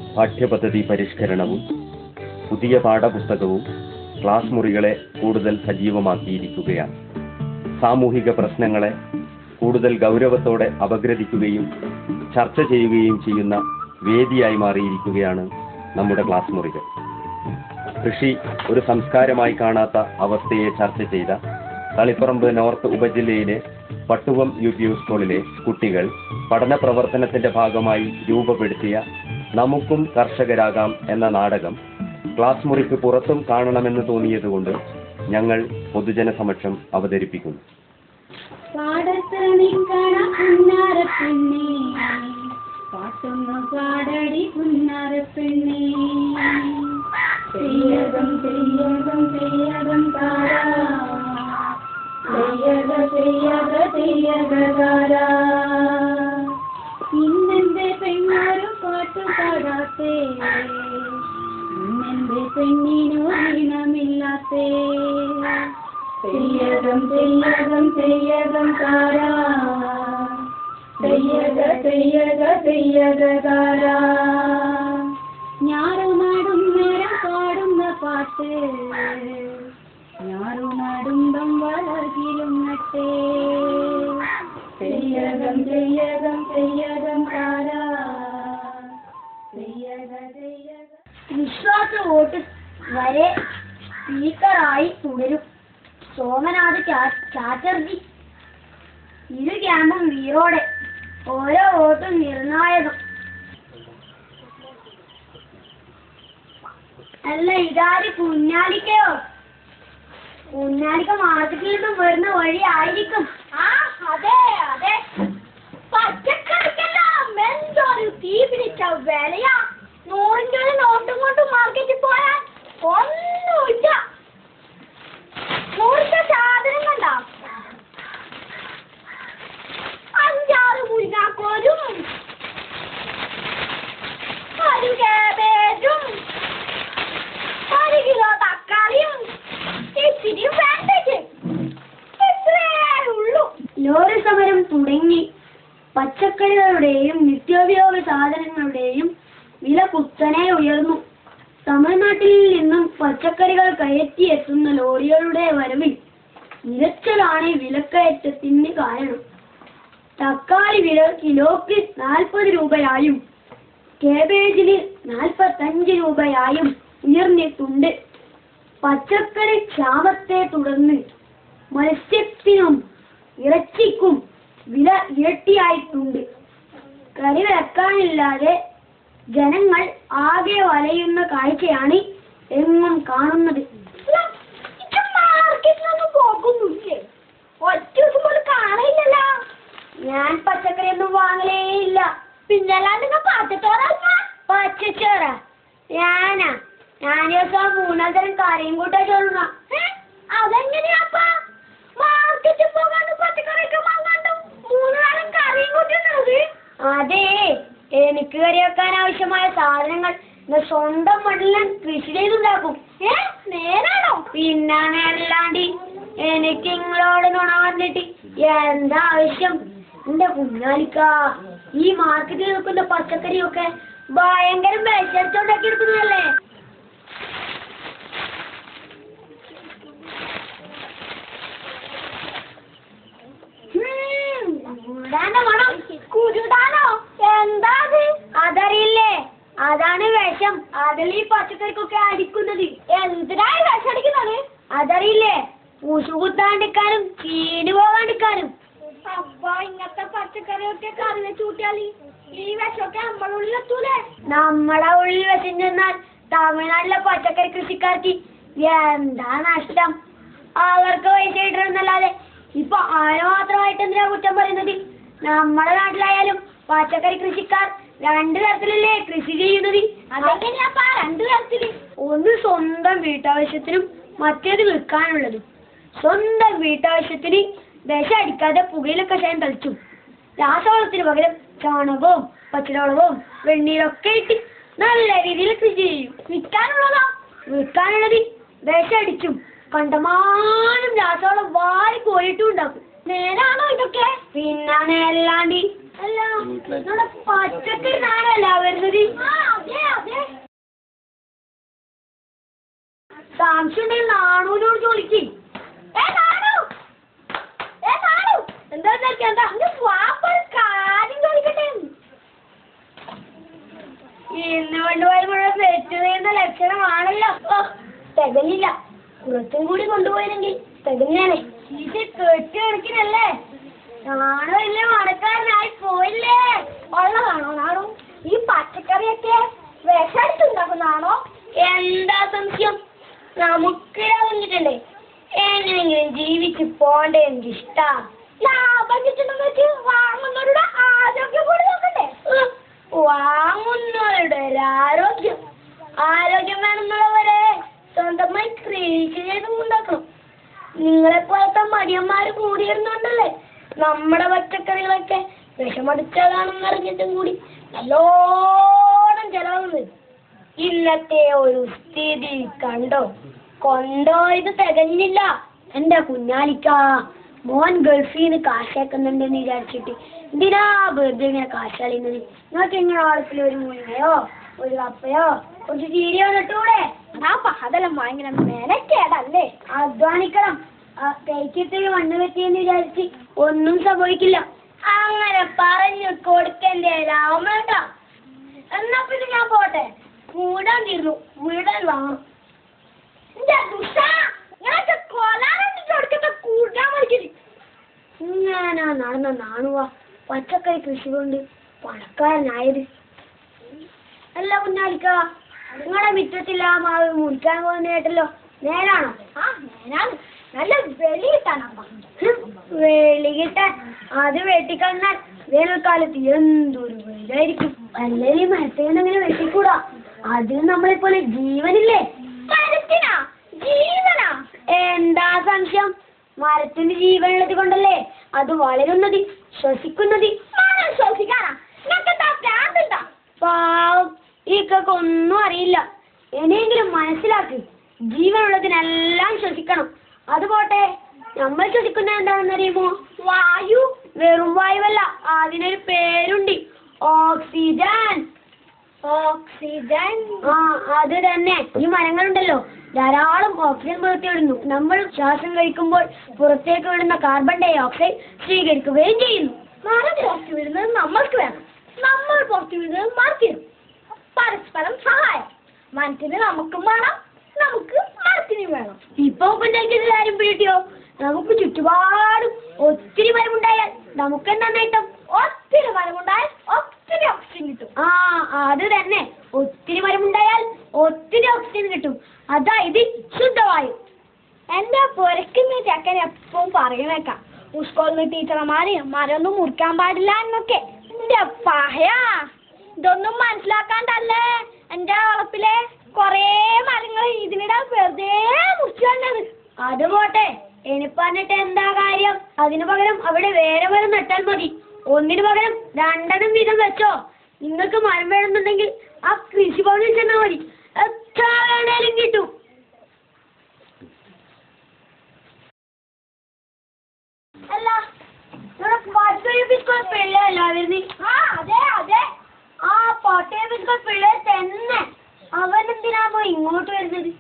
പാഠ്യപദ്ധതി പരിഷ്കരണവും പുതിയ പാഠപുസ്തകവും ക്ലാസ് മുറികളെ കൂടുതൽ സജീവമാക്കിയിരിക്കുകയാണ് സാമൂഹിക പ്രശ്നങ്ങളെ കൂടുതൽ ഗൗരവത്തോടെ അപഗ്രഥിക്കുകയും ചർച്ച ചെയ്യുകയും ചെയ്യുന്ന വേദിയായി മാറിയിരിക്കുകയാണ് നമ്മുടെ ക്ലാസ് മുറികൾ കൃഷി ഒരു സംസ്കാരമായി കാണാത്ത അവസ്ഥയെ ചർച്ച ചെയ്ത തളിപ്പറമ്പ് നോർത്ത് ഉപജില്ലയിലെ പട്ടുവം യു പി സ്കൂളിലെ കുട്ടികൾ പഠന പ്രവർത്തനത്തിന്റെ ഭാഗമായി രൂപപ്പെടുത്തിയ നമുക്കും കർഷകരാകാം എന്ന നാടകം ക്ലാസ് മുറിക്ക് പുറത്തും കാണണമെന്ന് തോന്നിയതുകൊണ്ട് ഞങ്ങൾ പൊതുജന സമക്ഷം അവതരിപ്പിക്കുന്നു പാടത്തണിക്കണ പുന്നാരപ്പെണ്ണേ പാട്ടൊന്നു പാടടി പുന്നാരപ്പെണ്ണേ തെയ്യകം തെയ്യകം തെയ്യകം താരാ തെയ്യക തെയ്യക തെയ്യക താരാ ഇന്നെന്റെ പെണ്ണൊരു പാട്ടു പാടാത്തേ ഇന്നെന്റെ പെണ്ണിനു ഈണമില്ലാത്തേ തെയ്യകം തെയ്യകം തെയ്യകം താരാ തെയ്യക തെയ്യക തെയ്യക താരാ ഞാറുനാടും നേരം പാടുന്ന പാട്ട് ഞാറുനാടുമ്പം വളകിലും നട്ടേ തെയ്യകം തെയ്യകം തെയ്യകം താരാ തെയ്യക തെയ്യക വിശ്വാസ വോട്ട് വരെ സ്പീക്കറായി തുടരും സോമനാഥ് ചാ- ചാറ്റർജി ഇരു ക്യാമ്പും വീറോടെ ഓരോ വോട്ടും നിർണായകം അല്ല ഇതാര് കുഞ്ഞാലിക്കയോ കുഞ്ഞാലിക്ക മാർക്കറ്റിൽ നിന്നും വരുന്ന വഴി ആയിരിക്കും ആ അതെ അതെ പച്ചക്കറിക്കെല്ലാം എന്തൊരു തീ പിടിച്ച വിലയാ നൂറിന്റെ ഒരു നോട്ടും കൊണ്ട് മാർക്കറ്റിൽ പോയാൽ ഒന്നുമില്ല നൂറിന്റെ സാധനം കണ്ട അഞ്ചാറ് മുരിങ്ങാക്കോലും ഒരു കാബേജും ഒരു കിലോ തക്കാളിയും ഇത്തിരി വേണ്ടത് ഇത്രേ ഉള്ളൂ ലോറി സമരം തുടങ്ങി പച്ചക്കറികളുടെയും നിത്യോപയോഗ സാധനങ്ങളുടെയും വില കുത്തനെ ഉയർന്നു തമിഴ്നാട്ടിൽ നിന്നും പച്ചക്കറികൾ കയറ്റി എത്തുന്ന ലോറികളുടെ വരവിൽ നിരച്ചലാണ് വിലക്കയറ്റത്തിന് കാരണം തക്കാളി വില കിലോക്ക് നാൽപ്പത് രൂപയായും കേബേജിന് നാൽപ്പത്തഞ്ച് രൂപയായും ഉയർന്നിട്ടുണ്ട് പച്ചക്കറി ക്ഷാമത്തെ തുടർന്ന് മത്സ്യത്തിനും ഇറച്ചിക്കും വില ഇരട്ടിയായിട്ടുണ്ട് കറി വെക്കാനില്ലാതെ ജനങ്ങൾ ആകെ വലയുന്ന കാഴ്ചയാണ് എങ്ങും കാണുന്നത് മാർക്കറ്റിലൊന്നും പോകുന്നില്ലേ ഒറ്റ ദിവസം പോലും കാണില്ലല്ലോ ഞാൻ പച്ചക്കറിയൊന്നും വാങ്ങലേ ഇല്ല പിന്നല്ലാണ്ട് നിങ്ങൾ പച്ചച്ചോറല്ല പച്ചച്ചോറ ഞാനാ ഞാൻ ദിവസം മൂന്നാം തരം കറിയും കൂട്ടാ ചോറുന്ന അതെങ്ങനെയാപ്പാ മാർക്കറ്റിൽ പോകാണ്ട് പച്ചക്കറിയൊക്കെ വാങ്ങാണ്ട് മൂന്ന് നേരം കറിയും കൂട്ടുന്നത് അതെ എനിക്ക് കറി വെക്കാൻ ആവശ്യമായ സാധനങ്ങൾ ഞാൻ സ്വന്തം മണ്ണിൽ കൃഷി ചെയ്തുണ്ടാക്കും ഏ നേരാണോ പിന്നെ അല്ലാണ്ട് എനിക്ക് നിങ്ങളോട് നുണ വന്നിട്ട് എന്താ ആവശ്യം എന്റെ കുഞ്ഞാലിക്ക ഈ മാർക്കറ്റിൽ നിൽക്കുന്ന പച്ചക്കറിയൊക്കെ ഭയങ്കര വിശച്ചുണ്ടാക്കി എടുക്കുന്നതല്ലേ കുരുടാന്റെ മണം കുരുടാനോ എന്താ അത് അതറിയില്ലേ അതാണ് വിഷം അതിൽ ഈ പച്ചക്കറിക്കൊക്കെ അടിക്കുന്നത് എന്തിനാണ് വിഷം അടിക്കുന്നത് അതറിയില്ലേ പൂശു കുത്താണ്ടിക്കാനും ചീന് പോകാണ്ടിക്കാനും അപ്പൊ ഇങ്ങനത്തെ പച്ചക്കറിയൊക്കെ കറി വെച്ച് കൂട്ടിയാല് ഈ വിഷമൊക്കെ നമ്മളെ ഉള്ളിലെത്തൂലേ നമ്മളെ ഉള്ളിൽ വിഷം ചെന്നാൽ തമിഴ്നാട്ടിലെ പച്ചക്കറി കൃഷിക്കാർക്ക് എന്താ നഷ്ടം അവർക്ക് പൈസ കിട്ടണമെന്നല്ലാതെ ഇപ്പൊ ആര് മാത്രമായിട്ട് എന്തിനാ കുറ്റം പറയുന്നത് നമ്മുടെ നാട്ടിലായാലും പച്ചക്കറി കൃഷിക്കാർ രണ്ട് തരത്തിലല്ലേ കൃഷി ചെയ്യുന്നത് അതെങ്ങനെയാപ്പാ രണ്ട് തരത്തില് ഒന്ന് സ്വന്തം വീട്ടാവശ്യത്തിനും മറ്റേത് വിൽക്കാനുള്ളതും സ്വന്തം വീട്ടാവശ്യത്തിന് വിഷം അടിക്കാതെ പുകയില കഷായം തളിച്ചു രാസവളത്തിന് പകരം ചാണകവും പച്ചവളവും വെണ്ണീരൊക്കെ ഇട്ട് നല്ല രീതിയിൽ കൃഷി ചെയ്യും വിൽക്കാനുള്ളതോ വിൽക്കാനുള്ളത് വിഷം അടിച്ചും കണ്ടമാനം രാസവളം വാരി കോരിട്ടും ഉണ്ടാക്കും നേരാണോ ഇതൊക്കെ പിന്നെ നേരല്ലാണ്ട് അല്ല നമ്മുടെ പച്ചക്കറി നാണല്ല വരുന്നത് സംശയം ഉണ്ടെങ്കിൽ നാണൂനോട് ചോദിക്കും ഏ നാണു ഏ നാണു എന്താ എന്താ വാപ്പ ഒരു കാര്യം ചോദിക്കട്ടെ ഇന്ന് കൊണ്ടുപോയി മുഴുവൻ വെച്ച് ചെയ്യുന്ന ലക്ഷണമാണല്ലോ ഓ, തികഞ്ഞില്ല കുറച്ചും കൂടി കൊണ്ടുപോയില്ലെങ്കിൽ തികഞ്ഞാനെ ഇത് കെട്ടി കിടക്കിനല്ലേ നാണോ ഇല്ലേ മടക്കാരനായി പോയില്ലേ ഉള്ളതാണോ നാണോ ഈ പച്ചക്കറിയൊക്കെ വിഷടിച്ചുണ്ടാക്കുന്നതാണോ എന്താ സംശയം നമുക്ക് വന്നിട്ടല്ലേ എങ്ങനെയെങ്കിലും ജീവിച്ച് പോണ്ടേ എനിക്ക് ഇഷ്ടാ ലാഭം കിട്ടണമെന്ന് വെച്ച് വാങ്ങുന്നവരുടെ ആരോഗ്യം കൂടി നോക്കണ്ടേ ഉം. വാങ്ങുന്നവരുടെ ഒരു ആരോഗ്യം ആരോഗ്യം വേണമെന്നുള്ളവരെ സ്വന്തമായി കൃഷി ചെയ്ത് ഉണ്ടാക്കണം നിങ്ങളെ പോലത്തെ മടിയന്മാര് കൂടിയിരുന്നുണ്ടല്ലേ നമ്മുടെ പച്ചക്കറികളൊക്കെ വിഷമടിച്ചതാണെന്ന് അറിഞ്ഞിട്ടും കൂടി നല്ലോണം ചെലവുന്നത് ഇന്നത്തെ ഒരു സ്ഥിതി കണ്ടോ കൊണ്ടോ ഇത് തികഞ്ഞില്ല എന്റെ കുഞ്ഞാലിക്ക മോൻ ഗൾഫിൽ നിന്ന് കാശേക്കുന്നുണ്ടെന്ന് വിചാരിച്ചിട്ട് എന്തിനാ വെറുതെ ഇങ്ങനെ കാശ് കളയുന്നത് നിങ്ങൾക്ക് ഇങ്ങനെ വളത്തിൽ ഒരു മുഴുവയോ ഒരു കപ്പയോ കുറച്ച് ചീരിയോ ഇട്ടൂടെ ആ പാതെല്ലാം ഭയങ്കര മെനക്കേടല്ലേ അധ്വാനിക്കണം തേക്കത്തിൽ മണ്ണ് വെട്ടിയെന്ന് വിചാരിച്ച് ഒന്നും സംഭവിക്കില്ല അങ്ങനെ പറഞ്ഞു കൊടുക്കണ്ടേ രാമേട്ട എന്നാ പിന്നെ ഞാൻ പോട്ടെ മൂടാൻ തീർന്നു വീടാൻ വാങ്ങണം ഇന്റെ ദുഷ്ടാ, നിനക്ക് കൊല്ലാനൊന്നും കൊടുക്കണ്ട, കൂട്ടാൻ പഠിക്കല്. ഇങ്ങനാ നടന്ന നാണുവാ പച്ചക്കറി കൃഷി കൊണ്ട് പണക്കാരനായത് അല്ല കുഞ്ഞാലിക്ക നിങ്ങളുടെ മിറ്റത്തിൽ ആ മാവ് മുറിക്കാൻ പോകുന്ന കേട്ടല്ലോ നേരാണോ ആ നേരാണ് നല്ല വെളി കിട്ടാനാ വെളി കിട്ടാൻ അത് വെട്ടിക്കളഞ്ഞാൽ വേനൽക്കാലത്ത് എന്തൊരു വെയിലായിരിക്കും അല്ലെങ്കിൽ മരത്തേന്നങ്ങനെ വെട്ടിക്കൂടാ അതിന് നമ്മളെ പോലെ ജീവനില്ലേ മരത്തിനാ ജീവനാ എന്താ സംശയം മരത്തിന് ജീവനുള്ളത് കൊണ്ടല്ലേ അത് വളരുന്നത് ശ്വസിക്കുന്നത് മരം ശ്വസിക്കാനാ നിനക്കെന്താ ഭ്രാന്തെന്താ പാവം ഈക്കൊക്കെ ഒന്നും അറിയില്ല എന്നെങ്കിലും മനസ്സിലാക്ക് ജീവനുള്ളതിനെല്ലാം ശ്വസിക്കണം അത് പോട്ടെ നമ്മൾ ശ്വസിക്കുന്ന എന്താണെന്ന് അറിയുമോ വായു വെറും വായുവല്ല അതിനൊരു പേരുണ്ട് ഓക്സിജൻ ഓക്സിജൻ ആ അത് തന്നെ ഈ മരങ്ങളുണ്ടല്ലോ ധാരാളം ഓക്സിജൻ പുറത്തുവിടുന്നു നമ്മൾ ശ്വാസം കഴിക്കുമ്പോൾ പുറത്തേക്ക് വിടുന്ന കാർബൺ ഡൈ ഓക്സൈഡ് സ്വീകരിക്കുകയും ചെയ്യുന്നു മരം പുറത്തു വിടുന്നത് നമ്മൾക്ക് വേണം നമ്മൾ പുറത്തു വിടുന്നത് മരത്തിനും പരസ്പരം സഹായം മരത്തിന് നമുക്കും വേണം നമുക്ക് മരത്തിനും വേണം ഇപ്പൊ കുഞ്ഞാക്കിയത് കാര്യം പിടിയോ നമുക്ക് ചുറ്റുപാടും ഒത്തിരി മരമുണ്ടായാൽ നമുക്ക് എന്താ നേട്ടം ഒത്തിരി മരമുണ്ടായാൽ ഒത്തിരി ഓക്സിജൻ കിട്ടും ആ അത് തന്നെ ഒത്തിരി മരമുണ്ടായാൽ ഒത്തിരി ഓക്സിജൻ കിട്ടും അതായത് ശുദ്ധവായു എന്റെ പൊരക്കുന്ന ചക്കൻ എപ്പോഴും പറയണേക്കാം സ്കൂളിൽ നിന്ന് ടീച്ചർമാര് മരമൊന്നും മുറിക്കാൻ പാടില്ല എന്നൊക്കെ എന്റെ പഹയാ ഇതൊന്നും മനസ്സിലാക്കാണ്ടല്ലേ എന്റെ വളപ്പിലെ കൊറേ മരങ്ങൾ ഇതിനിടെ വെറുതെ മുറിച്ചു കണ്ടത് അത് പോട്ടെ എനിക്ക് പറഞ്ഞിട്ട് എന്താ കാര്യം അതിനു പകരം അവിടെ വേറെ മരം നട്ടാൽ മതി ഒന്നിനു പകരം രണ്ടെണ്ണം വീതം വെച്ചോ നിങ്ങൾക്ക് മരം വേണമെന്നുണ്ടെങ്കിൽ ആ കൃഷിഭവനിൽ ചെന്നാൽ മതി എത്ര വേണേലും കിട്ടും അല്ല ഇവിടെ പട്ടയ ബിസ്കോട്ട് പിള്ളേരല്ല വരുന്നത് ആ അതെ അതെ ആ പട്ടയ ബിസ്കോട്ട് പിള്ളേർ തന്നെ അവനെന്തിനാണോ ഇങ്ങോട്ട് വരുന്നത്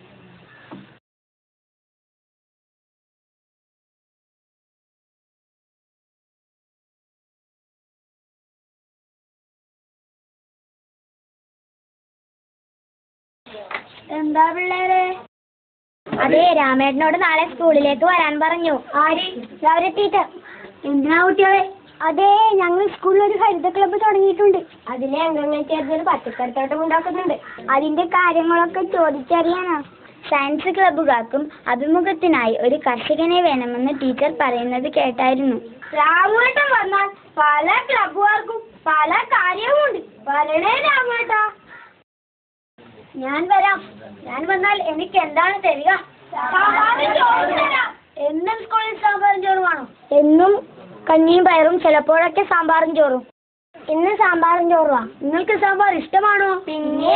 എന്താ പിള്ളേരെ അതെ രാമേട്ടനോട് നാളെ സ്കൂളിലേക്ക് വരാൻ പറഞ്ഞു ആര് രാവിലെ ടീച്ചർ എന്തിനാ കുട്ടികളെ അതെ ഞങ്ങൾ സ്കൂളിൽ ഒരു ഹരിത ക്ലബ്ബ് തുടങ്ങിയിട്ടുണ്ട് അതിലെ അംഗങ്ങൾ ചേർന്നൊരു പച്ചക്കറിത്തോട്ടം ഉണ്ടാക്കുന്നുണ്ട് അതിന്റെ കാര്യങ്ങളൊക്കെ ചോദിച്ചറിയാനാ സയൻസ് ക്ലബ്ബുകാർക്കും അഭിമുഖത്തിനായി ഒരു കർഷകനെ വേണമെന്ന് ടീച്ചർ പറയുന്നത് കേട്ടായിരുന്നു രാമേട്ടൻ വന്നാൽ പല ക്ലബുകാർക്കും പല കാര്യവുമുണ്ട് വരണേ രാമേട്ടാ ഞാൻ വരാം ഞാൻ വന്നാൽ എനിക്ക് എന്താണ് തരിക സാമ്പാറും ചോറും തരാം. എന്നും സ്കൂളിൽ സാമ്പാറും ചോറും വേണോ എന്നും കഞ്ഞിയും പയറും ചിലപ്പോഴൊക്കെ സാമ്പാറും ചോറും ഇന്ന് സാമ്പാറും ചോറുവാ നിങ്ങൾക്ക് സാമ്പാർ ഇഷ്ടമാണോ പിന്നെ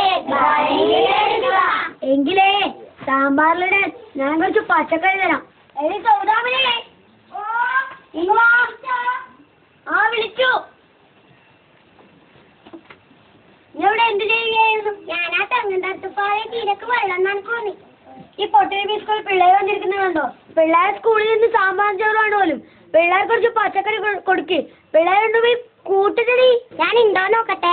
എങ്കിലേ സാമ്പാറിലിടെ ഞാൻ കുറച്ച് പച്ചക്കറി തരാം എടി സൗദാമിനെ ഇങ്ങ് വാ. ആ വിളിച്ചു തോട്ടുപാറയ്ക്ക് ഇരക്ക് വെള്ളം നനക്കോന്നി ഈ പൊട്ടിരി സ്കൂളിൽ പിള്ളേർ വന്നിരിക്കുന്നത് കണ്ടോ പിള്ളേർ സ്കൂളിൽ നിന്ന് സാമ്പാർ ചോറാണ് പോലും പിള്ളേർ കുറച്ച് പച്ചക്കറി കൊ- കൊടുക്ക് പിള്ളേരുണ്ട് പോയി കൂട്ടിട്ടടി ഞാൻ ഉണ്ടോ നോക്കട്ടെ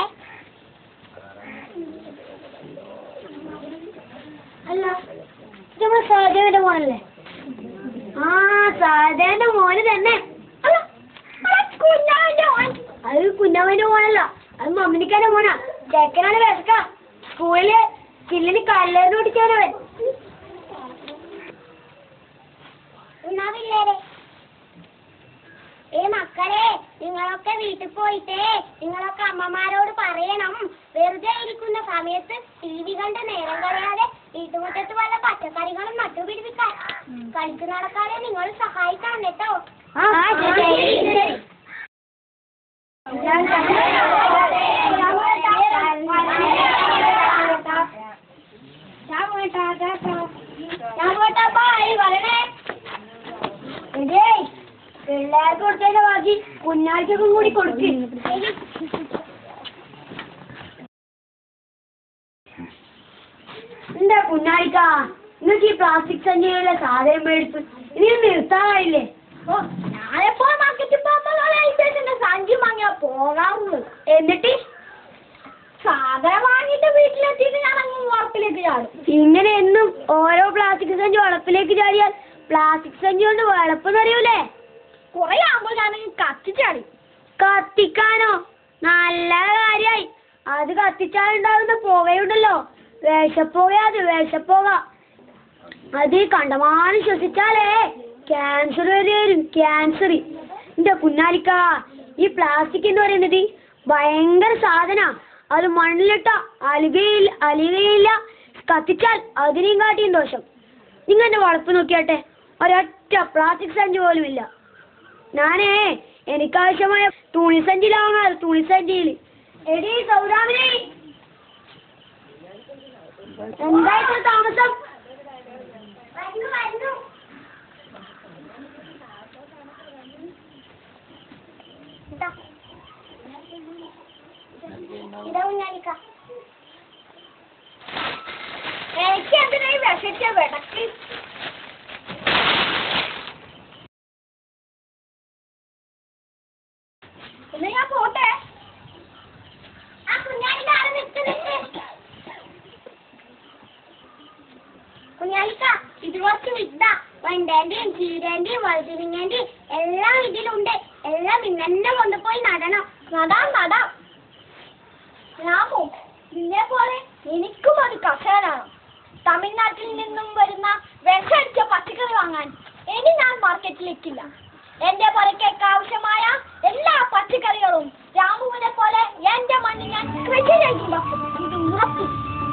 അല്ല ഇത് നമ്മുടെ സഹദേവന്റെ മോനല്ലേ ആ സഹദേവന്റെ മോന് തന്നെ അല്ല, അത് കുഞ്ഞാവന്റെ മോൻ അത് കുഞ്ഞാവന്റെ മോനല്ല അത് മമ്മിനിക്കാന്റെ മോനാ ചെക്കനാണ് വിശക്ക സ്കൂളില് ചില്ലിന് കല്ലേറിന് പിടിച്ചവനവൻ പിള്ളേരെ ഏ മക്കളെ നിങ്ങളൊക്കെ വീട്ടിൽ പോയിട്ടേ നിങ്ങളൊക്കെ അമ്മമാരോട് പറയണം വെറുതെ ഇരിക്കുന്ന സമയത്ത് ടി വി കണ്ട് നേരം കളയാതെ വീട്ടുമുറ്റത്ത് വല്ല പച്ചക്കറികളും നട്ടുപിടിപ്പിക്കാൻ കളിച്ചു നടക്കാതെ നിങ്ങൾ സഹായിക്കണം കേട്ടോ പിള്ളേർക്ക് കൊടുത്തതിന്റെ ബാക്കി കുഞ്ഞാഴ്ചക്കും കൂടി കൊടുക്കും എന്താ കുഞ്ഞാഴ്ച നിങ്ങൾക്ക് ഈ പ്ലാസ്റ്റിക് സഞ്ചിയിലുള്ള സാധനം മേടിച്ചു ഇനി നിർത്താറായില്ലേ ഓ ഞാനെപ്പോ മാർക്കറ്റിൽ പോകുമ്പോൾ സഞ്ചി വാങ്ങിയാ പോകാറുള്ളൂ എന്നിട്ട് സാധനം വാങ്ങിയിട്ട് വീട്ടിലെത്തിയിട്ട് ഞാൻ അങ്ങ് ഉറപ്പിലേക്ക് ചാടും ഇങ്ങനെ എന്നും ഓരോ പ്ലാസ്റ്റിക് സഞ്ചി വളപ്പിലേക്ക് ചാടിയാൽ പ്ലാസ്റ്റിക് സഞ്ചി കൊണ്ട് വളപ്പെന്നറിയൂലേ കുറെ ആകുമ്പോൾ ഞാൻ കത്തിച്ചാടി കത്തിക്കാനോ നല്ല കാര്യായി അത് കത്തിച്ചാലുണ്ടാകുന്ന പുകയുണ്ടല്ലോ വിഷപ്പുക അത് വിഷപ്പുക അത് കണ്ടമാനം ശ്വസിച്ചാലേ ക്യാൻസർ വരെ വരും ക്യാൻസർ എന്റെ കുഞ്ഞാലിക്ക ഈ പ്ലാസ്റ്റിക് എന്ന് പറയുന്നത് ഭയങ്കര സാധന അത് മണ്ണിലിട്ട അലികയില്ല അലികയില്ല കത്തിച്ചാൽ അതിനെയും കാട്ടിയും ദോഷം നിങ്ങൾ എന്നെ വളപ്പ് നോക്കിയാട്ടെ ഒരൊറ്റ പ്ലാസ്റ്റിക് സഞ്ചി പോലും ഇല്ല ഞാനേ എനിക്കാവശ്യമായ തുണി സഞ്ചിയിലാവാ തുണി സഞ്ചിയിൽ എടീ സൗദാമിനി എന്തായിട്ട് താമസം എനിക്ക് എന്തിനായി വിഷച്ച വിടക്ക് എന്നാ ഞാൻ പോട്ടെ ആ കുഞ്ഞാലിക്ക അവിടെ നിൽക്ക് നിൽക്ക് കുഞ്ഞാലിക്ക ഇത് കുറച്ച് വിട്ട വെണ്ടേന്റെയും ചീരേന്റെയും വഴുതിരിങ്ങേന്റെയും എല്ലാം ഇതിലുണ്ട് എല്ലാം ഇന്നെ കൊണ്ടുപോയി നടണം നടാം നടാം രാമു നിന്നെ പോലെ എനിക്കും ഒരു കർഷകനാണ് തമിഴ്നാട്ടിൽ നിന്നും വരുന്ന വിഷടിച്ച പച്ചക്കറി വാങ്ങാൻ ഇനി ഞാൻ മാർക്കറ്റിലേക്കില്ല എന്റെ പുറക്കേക്ക് ആവശ്യമായ എല്ലാ പച്ചക്കറികളും രാമുവിനെ പോലെ എന്റെ മണ്ണിൽ ഞാൻ കൃഷി ചെയ്യുണ്ടാക്കും ഇത് ഉറപ്പ്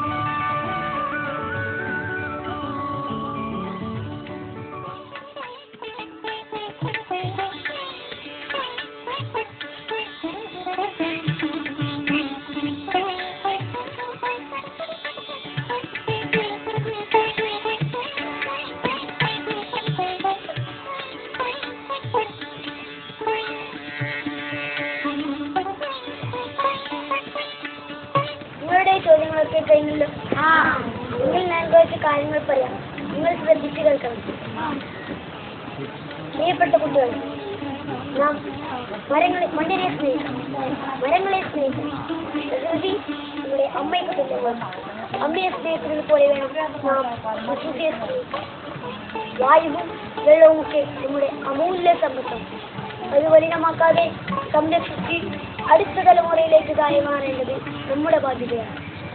നിങ്ങളുടെ ഈ ചോദ്യങ്ങളൊക്കെ കഴിഞ്ഞല്ലോ എങ്കിൽ ഞാൻ കുറച്ച് കാര്യങ്ങൾ പറയാം നിങ്ങൾ ശ്രദ്ധിച്ചു കേൾക്കണം പ്രിയപ്പെട്ട കുട്ടികൾ നാം മരങ്ങളെ മണ്ണിനെ സ്നേഹിക്കണം മരങ്ങളെ സ്നേഹിക്കണം പ്രകൃതി നമ്മുടെ അമ്മയ്ക്ക് തുല്യമാണ് അമ്മയെ സ്നേഹിക്കുന്നത് പോലെ വേണം നാം പ്രകൃതിയെ സ്നേഹിക്കാൻ വായുവും വെള്ളവും ഒക്കെ നമ്മുടെ അമൂല്യ സമ്പത്താണ് അത് മലിനമാക്കാതെ സംരക്ഷിച്ച് അടുത്ത തലമുറയിലേക്ക് കൈമാറേണ്ടത് നമ്മുടെ ബാധ്യതയാണ്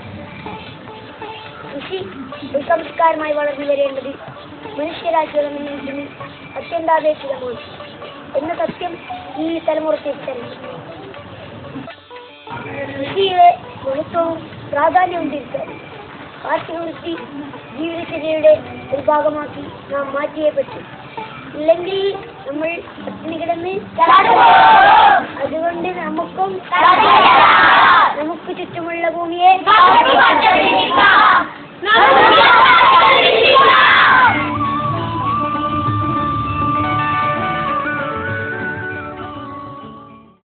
കൃഷി ഒരു സംസ്കാരമായി വളർന്നു വരേണ്ടത് മനുഷ്യരാശിയുടെ മുന്നേറ്റത്തിന് അത്യന്താപേക്ഷിതമാണ് എന്ന സത്യം ഈ തലമുറ തിരിച്ചറിയും കൃഷിയുടെ മഹത്വവും പ്രാധാന്യവും തിരിച്ചറിയും കാർഷിക വൃത്തി ജീവിതചര്യയുടെ ഒരു ഭാഗമാക്കി നാം മാറ്റിയേ പറ്റൂ ഇല്ലെങ്കിൽ നമ്മൾ പട്ടിണി കിടന്ന് അതുകൊണ്ട് നമുക്കും നമുക്ക് ചുറ്റുമുള്ള ഭൂമിയെ